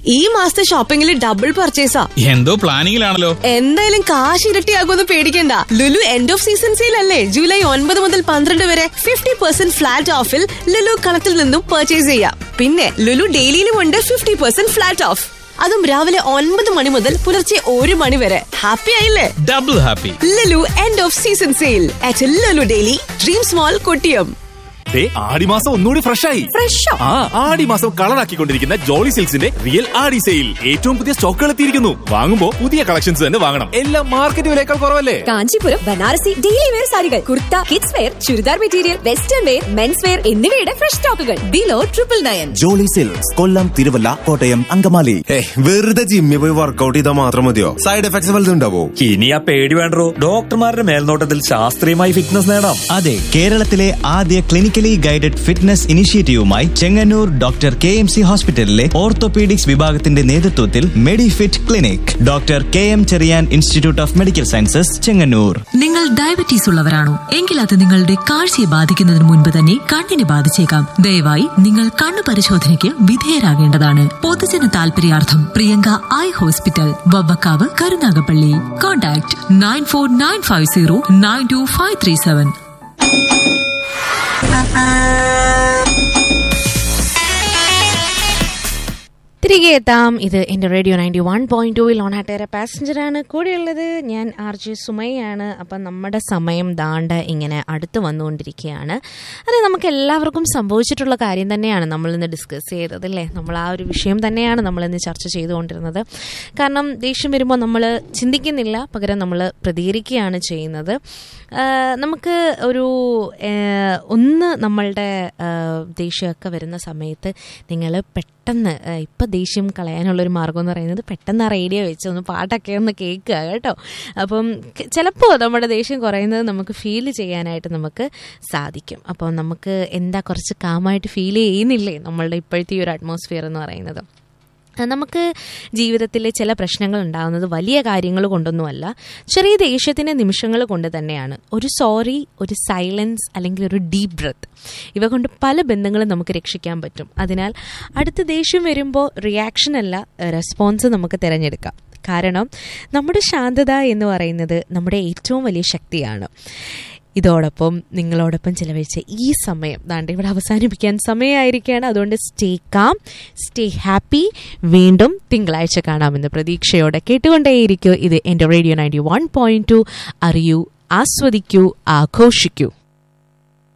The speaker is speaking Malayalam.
ഈ മാസത്തെ ഷോപ്പിംഗിൽ ഡബിൾ പർച്ചേസാ എന്തോ പ്ലാനിങ്ങിലാണല്ലോ എന്തായാലും കാശ് ഇരട്ടിയാകുമെന്ന് പേടിക്കണ്ട Lulu end of season sale അല്ലേ ജൂലൈ ഒൻപത് മുതൽ പന്ത്രണ്ട് വരെ ഫിഫ്റ്റി പെർസെന്റ് ഫ്ലാറ്റ് ഓഫിൽ ലുലു കളത്തിൽ നിന്നും പർച്ചേസ് ചെയ്യാം പിന്നെ ലുലു ഡെയിലിയിലും ഉണ്ട് ഫിഫ്റ്റി പെർസെന്റ് ഫ്ലാറ്റ് ഓഫ് അതും രാവിലെ ഒൻപത് മണി മുതൽ പുലർച്ചെ ഒരു മണി വരെ ഹാപ്പി ആയില്ലേ double happy Lulu end of season sale at Lulu daily dream small Kottiyam ദേ, ആടിമാസം ഒന്നുകൂടി ഫ്രഷ് ആയി ഫ്രഷോ ആ ആടിമാസം കളറാക്കിക്കൊണ്ടിരിക്കുന്ന ജോളി സിൽക്സിന്റെ റിയൽ ആടി സെയിൽ ഏറ്റവും പുതിയ സ്റ്റോക്കുകൾ എത്തിയിരിക്കുന്നു വാങ്ങുമ്പോ പുതിയ കളക്ഷൻസ് തന്നെ വാങ്ങണം എല്ലാം മാർക്കറ്റ് വിലയേക്കാൾ കുറവല്ലേ കാഞ്ചീപുരം ബനാറസി ഡെയിലി വെയർ സാരികൾ kurta kids wear churidar material western wear men's wear എന്നിവയുടെ ഫ്രഷ് സ്റ്റോക്കുകൾ below triple nine Jolly silks Kollam Thiruvalla Kottayam Angamaly ഏയ് വെറുതെ ജിമ്മിൽ പോയി വർക്കൗട്ട് ചെയ്താൽ മാത്രം മതിയോ സൈഡ് എഫക്ട്സ് വല്ലതും ഉണ്ടാവോ ഇനി ആ പേടി വേണ്ടോ ഡോക്ടർമാരുടെ മേൽനോട്ടത്തിൽ ശാസ്ത്രീയമായി ഫിറ്റ്നസ് നേടാം അതെ കേരളത്തിലെ ആദ്യ ക്ലിനിക്കലി ഗൈഡഡ് ഫിറ്റ്നസ് ഇനിഷ്യേറ്റീവുമായി Chengannur doctor K M C ഹോസ്പിറ്റലിലെ ഓർത്തോപീഡിക്സ് വിഭാഗത്തിന്റെ നേതൃത്വത്തിൽ medifit clinic doctor K M Cherian institute of medical sciences Chengannur നിങ്ങൾ ഡയബറ്റീസ് ഉള്ളവരാണോ എങ്കിൽ അത് നിങ്ങളുടെ കാഴ്ചയെ ബാധിക്കുന്നതിന് മുൻപ് തന്നെ കണ്ണിനെ ബാധിച്ചേക്കാം ദയവായി നിങ്ങൾ കണ്ണു പരിശോധനയ്ക്ക് വിധേയരാകേണ്ടതാണ് പൊതുജന താൽപര്യാർത്ഥം Priyanka eye hospital Vavvakkavu Karunagappally contact nine four nine five zero nine two five three seven തിരികെ എത്താം ഇത് എൻ്റെ റേഡിയോ നയൻറ്റി വൺ പോയിന്റ് ടൂവിൽ ഓണാട്ടേറെ പാസഞ്ചറാണ് കൂടെയുള്ളത് ഞാൻ ആർ ജെ സുമയാണ് അപ്പം നമ്മുടെ സമയം ദാണ്ട ഇങ്ങനെ അടുത്ത് വന്നുകൊണ്ടിരിക്കുകയാണ് അത് നമുക്ക് എല്ലാവർക്കും സംഭവിച്ചിട്ടുള്ള കാര്യം തന്നെയാണ് നമ്മളിന്ന് ഡിസ്കസ് ചെയ്തത് അല്ലേ നമ്മൾ ആ ഒരു വിഷയം തന്നെയാണ് നമ്മളിന്ന് ചർച്ച ചെയ്തുകൊണ്ടിരുന്നത് കാരണം ദേഷ്യം വരുമ്പോൾ നമ്മൾ ചിന്തിക്കുന്നില്ല പകരം നമ്മൾ പ്രതികരിക്കുകയാണ് ചെയ്യുന്നത് ആ, നമുക്ക് ഒരു ആ, ഒന്ന് നമ്മളുടെ ആ, ദേഷ്യമൊക്കെ വരുന്ന സമയത്ത് നിങ്ങൾ പെട്ടെന്ന് ആ, ഇപ്പം ദേഷ്യം കളയാനുള്ളൊരു മാർഗം എന്ന് പറയുന്നത് പെട്ടെന്ന് ആ റേഡിയോ വെച്ച് ഒന്ന് പാട്ടൊക്കെ ഒന്ന് കേൾക്കുക കേട്ടോ അപ്പം ക- ചിലപ്പോൾ നമ്മുടെ ദേഷ്യം കുറയുന്നത് നമുക്ക് ഫീൽ ചെയ്യാനായിട്ട് നമുക്ക് സാധിക്കും അപ്പോൾ നമുക്ക് എന്താ കുറച്ച് കാമായിട്ട് ഫീൽ ചെയ്യുന്നില്ലേ നമ്മളുടെ ഇപ്പോഴത്തെ ഈ ഒരു അറ്റ്മോസ്ഫിയർ എന്ന് പറയുന്നത് ആ, നമുക്ക് ജീവിതത്തിൽ ചില പ്രശ്നങ്ങൾ ഉണ്ടാകുന്നത് വലിയ കാര്യങ്ങൾ കൊണ്ടൊന്നുമല്ല ചെറിയ ദേഷ്യത്തിൻ്റെ നിമിഷങ്ങൾ കൊണ്ട് തന്നെയാണ് ഒരു സോറി ഒരു സൈലൻസ് അല്ലെങ്കിൽ ഒരു ഡീപ് ബ്രത്ത് ഇവ കൊണ്ട് പല ബന്ധങ്ങളും നമുക്ക് രക്ഷിക്കാൻ പറ്റും അതിനാൽ അടുത്ത ദേഷ്യം വരുമ്പോൾ റിയാക്ഷൻ അല്ല റെസ്പോൺസ് നമുക്ക് തിരഞ്ഞെടുക്കാം കാരണം നമ്മുടെ ശാന്തത എന്ന് പറയുന്നത് നമ്മുടെ ഏറ്റവും വലിയ ശക്തിയാണ് ഇതോടൊപ്പം നിങ്ങളോടൊപ്പം ചിലവഴിച്ച ഈ സമയം ദാണ്ട് ഇവിടെ അവസാനിപ്പിക്കാൻ സമയമായിരിക്കുകയാണ് അതുകൊണ്ട് സ്റ്റേ കാം സ്റ്റേ ഹാപ്പി വീണ്ടും തിങ്കളാഴ്ച കാണാമെന്ന് പ്രതീക്ഷയോടെ കേട്ടുകൊണ്ടേയിരിക്കൂ ഇത് എൻ്റെ radio ninety one point two അറിയൂ ആസ്വദിക്കൂ ആഘോഷിക്കൂ